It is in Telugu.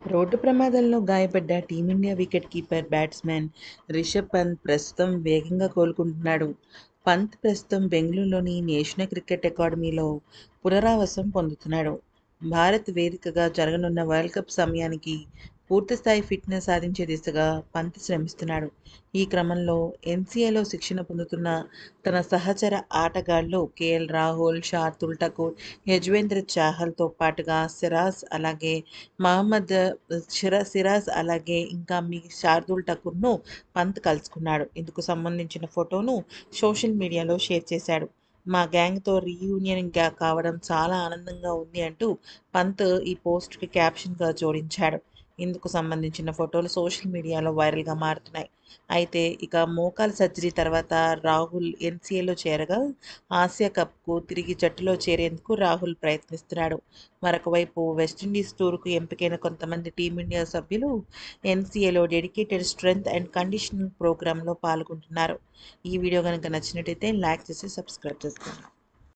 రోడ్డు ప్రమాదంలో గాయపడ్డ Team India wicket keeper batsman Rishabh Pant ప్రస్తుతం వేగంగా కోలుకుంటున్నాడు పంత్ ప్రస్తుతం బెంగళూరులోని నేషనల్ క్రికెట్ అకాడమీలో పునరావాసం పొందుతున్నాడు భారత్ వేదికగా జరగనున్న వరల్డ్ కప్ సమయానికి పూర్తిస్థాయి ఫిట్నెస్ సాధించే దిశగా పంత్ శ్రమిస్తున్నాడు ఈ క్రమంలో ఎన్సీఏలో శిక్షణ పొందుతున్న తన సహచర ఆటగాళ్లు కేఎల్ రాహుల్ షార్దుల్ ఠాకూర్ యజ్వేంద్ర చాహల్తో పాటుగా సిరాజ్ అలాగే మహమ్మద్ షిరా సిరాజ్ అలాగే ఇంకా మీ శార్దుల్ ఠాకూర్ను పంత్ కలుసుకున్నాడు ఇందుకు సంబంధించిన ఫోటోను సోషల్ మీడియాలో షేర్ చేశాడు మా గ్యాంగ్తో రీయూనియన్గా కావడం చాలా ఆనందంగా ఉంది అంటూ పంత్ ఈ పోస్ట్కి క్యాప్షన్గా జోడించాడు ఇందుకు సంబంధించిన ఫోటోలు సోషల్ మీడియాలో వైరల్గా మారుతున్నాయి అయితే ఇక మోకాల్ సర్జరీ తర్వాత రాహుల్ ఎన్సీఏలో చేరగా ఆసియా కప్కు తిరిగి జట్టులో చేరేందుకు రాహుల్ ప్రయత్నిస్తున్నాడు మరొక వైపు వెస్టిండీస్ టూర్కు ఎంపికైన కొంతమంది టీమిండియా సభ్యులు ఎన్సీఏలో డెడికేటెడ్ స్ట్రెంగ్త్ అండ్ కండిషనింగ్ ప్రోగ్రాంలో పాల్గొంటున్నారు ఈ వీడియో కనుక నచ్చినట్టయితే లైక్ చేసి సబ్స్క్రైబ్ చేసుకోండి